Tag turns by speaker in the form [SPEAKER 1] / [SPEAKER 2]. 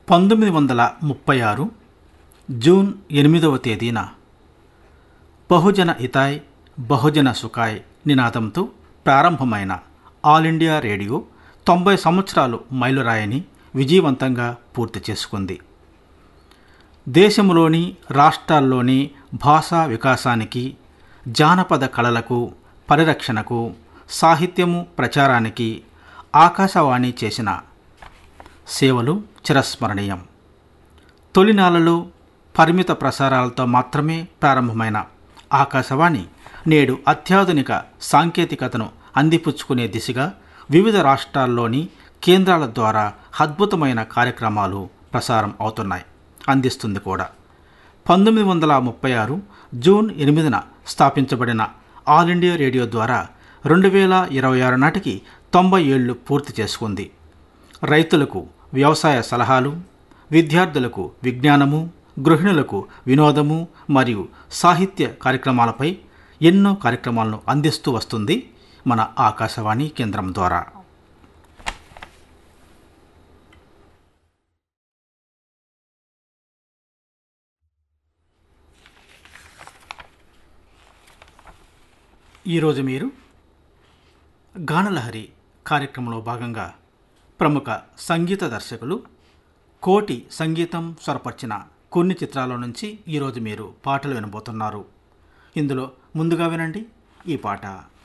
[SPEAKER 1] పంతొమ్మిది వందల ముప్పై ఆరు జూన్ ఎనిమిదవ తేదీన బహుజన హితాయ్ బహుజన సుఖాయ్ నినాదంతో ప్రారంభమైన ఆల్ ఇండియా రేడియో తొంభై సంవత్సరాలు మైలురాయిని విజయవంతంగా పూర్తి చేసుకుంది దేశంలోని రాష్ట్రాల్లోని భాషా వికాసానికి జానపద కళలకు పరిరక్షణకు సాహిత్యము ప్రచారానికి ఆకాశవాణి చేసిన సేవలు చిరస్మరణీయం తొలినాళ్ళలో పరిమిత ప్రసారాలతో మాత్రమే ప్రారంభమైన ఆకాశవాణి నేడు అత్యాధునిక సాంకేతికతను అందిపుచ్చుకునే దిశగా వివిధ రాష్ట్రాల్లోని కేంద్రాల ద్వారా అద్భుతమైన కార్యక్రమాలు ప్రసారం అవుతున్నాయి అందిస్తుంది కూడా పంతొమ్మిది వందల ముప్పై ఆరు జూన్ ఎనిమిదిన స్థాపించబడిన ఆల్ ఇండియా రేడియో ద్వారా రెండు వేల ఇరవై ఆరు నాటికి తొంభై ఏళ్లు పూర్తి చేసుకుంది రైతులకు వ్యవసాయ సలహాలు విద్యార్థులకు విజ్ఞానము గృహిణులకు వినోదము మరియు సాహిత్య కార్యక్రమాలపై ఎన్నో కార్యక్రమాలను అందిస్తూ వస్తుంది మన ఆకాశవాణి కేంద్రం ద్వారా ఈరోజు మీరు గానలహరి కార్యక్రమంలో భాగంగా ప్రముఖ సంగీత దర్శకులు కోటి సంగీతం స్వరపరిచిన కొన్ని చిత్రాల నుంచి ఈరోజు మీరు పాటలు వినబోతున్నారు ఇందులో ముందుగా వినండి ఈ పాట